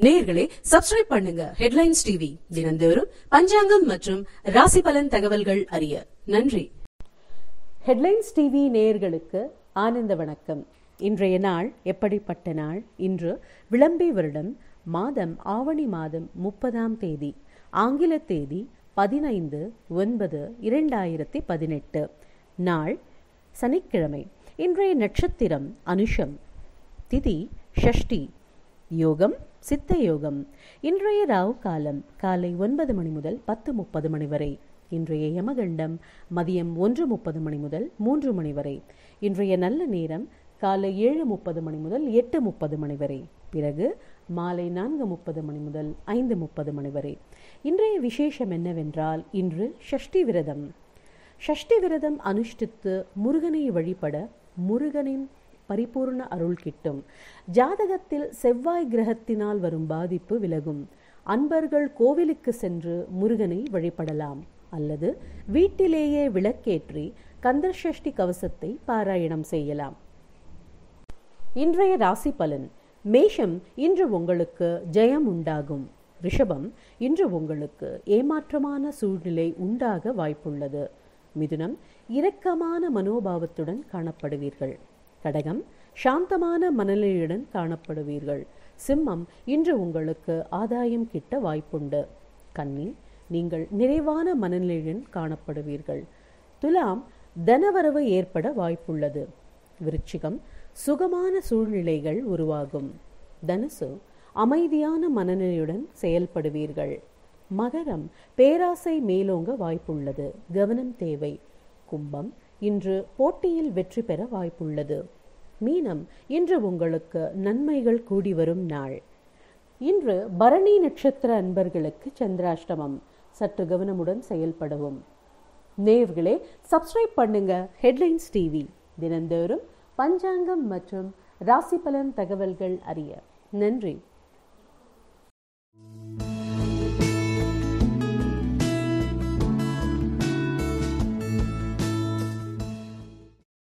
நேயர்களே சப்ஸ்கிரைப் பண்ணுங்க headlines TV தினந்தோறும் பஞ்சாங்கம் மற்றும் ராசி பலன் தகவல்கள் அறிய நன்றி ஹெட்லைன்ஸ் டிவி நேயர்களுக்கு ஆனந்த வணக்கம் இன்றைய நாள் எப்படிப்பட்ட நாள் இன்று விளம்பி வருடம் மாதம் ஆவணி மாதம் முப்பதாம் தேதி ஆங்கில தேதி பதினைந்து ஒன்பது இரண்டாயிரத்தி பதினெட்டு நாள் சனிக்கிழமை இன்றைய நட்சத்திரம் அனுஷம் திதி ஷஷ்டி யோகம் சித்த யோகம் இன்றைய ராவு காலம் காலை ஒன்பது மணி முதல் பத்து முப்பது மணி வரை இன்றைய யமகண்டம் மதியம் ஒன்று முப்பது மணி முதல் மூன்று மணி வரை இன்றைய நல்ல நேரம் காலை ஏழு முப்பது மணி முதல் எட்டு முப்பது மணி வரை பிறகு மாலை நான்கு முப்பது மணி முதல் ஐந்து முப்பது மணி வரை இன்றைய விசேஷம் என்னவென்றால் இன்று ஷஷ்டி விரதம் ஷஷ்டி விரதம் அனுஷ்டித்து முருகனை வழிபட முருகனின் பரிபூர்ண அருள் கிட்டும் ஜாதகத்தில் செவ்வாய் கிரகத்தினால் வரும் பாதிப்பு விலகும் அன்பர்கள் கோவிலுக்கு சென்று முருகனை வழிபடலாம் அல்லது வீட்டிலேயே விளக்கேற்றி கந்தசஷ்டி கவசத்தை பாராயணம் செய்யலாம் இன்றைய ராசி பலன் மேஷம் இன்று உங்களுக்கு ஜெயம் உண்டாகும் ரிஷபம் இன்று உங்களுக்கு ஏமாற்றமான சூழ்நிலை உண்டாக வாய்ப்புள்ளது மிதுனம் இரக்கமான மனோபாவத்துடன் காணப்படுவீர்கள் கடகம் சாந்தமான மனநிலையுடன் காணப்படுவீர்கள் சிம்மம் இன்று உங்களுக்கு ஆதாயம் கிட்ட வாய்ப்புண்டு கன்னி நீங்கள் நிறைவான மனநிலையுடன் காணப்படுவீர்கள் துலாம் தனவரவு ஏற்பட வாய்ப்புள்ளது விருச்சிகம் சுகமான சூழ்நிலைகள் உருவாகும் தனுசு அமைதியான மனநிலையுடன் செயல்படுவீர்கள் மகரம் பேராசை மேலோங்க வாய்ப்புள்ளது கவனம் தேவை கும்பம் இன்று போட்டியில் வெற்றி பெற வாய்ப்புள்ளது மீனம் இன்று உங்களுக்கு நன்மைகள் கூடி வரும் நாள் இன்று பரணி நட்சத்திர அன்பர்களுக்கு சந்திராஷ்டமம் சற்று கவனமுடன் செயல்படவும் நேயர்களே சப்ஸ்கிரைப் பண்ணுங்க ஹெட்லைன்ஸ் டிவி தினந்தோறும் பஞ்சாங்கம் மற்றும் ராசி பலன் தகவல்கள் அறிய நன்றி